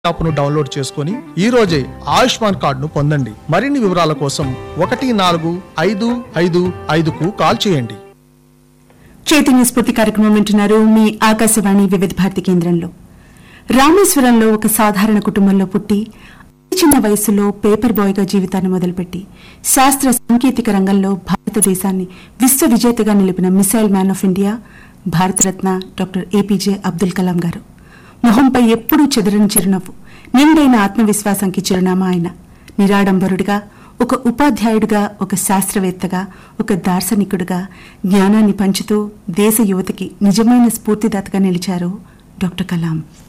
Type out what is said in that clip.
యాప్ను డౌన్లోడ్ చేసుకుని ఈ రోజే ఆయుష్మాన్ కార్డును పొందండి మరిన్ని వివరాల కోసం ఒకటి నాలుగు ఐదు ఐదు ఐదుకు కాల్ చేయండి చైతన్య స్ఫూర్తి కార్యక్రమం వింటున్నారు మీ ఆకాశవాణి వివిధ భారతి కేంద్రంలో రామేశ్వరంలో ఒక సాధారణ కుటుంబంలో పుట్టి అతి చిన్న వయసులో పేపర్ బాయ్ గా జీవితాన్ని మొదలుపెట్టి శాస్త్ర సాంకేతిక రంగంలో భారతదేశాన్ని విశ్వ విజేతగా నిలిపిన missile man of India Bharat Ratna doctor APJ Abdul Kalam గారు మొహంపై ఎప్పుడూ చెదరని చిరునవ్వు నిండైన ఆత్మవిశ్వాసానికి చిరునామా ఆయన నిరాడంబరుడిగా ఒక ఉపాధ్యాయుడిగా ఒక శాస్త్రవేత్తగా ఒక దార్శనికుడిగా జ్ఞానాన్ని పంచుతూ దేశ యువతకి నిజమైన స్ఫూర్తిదాతగా నిలిచారు డాక్టర్ కలాం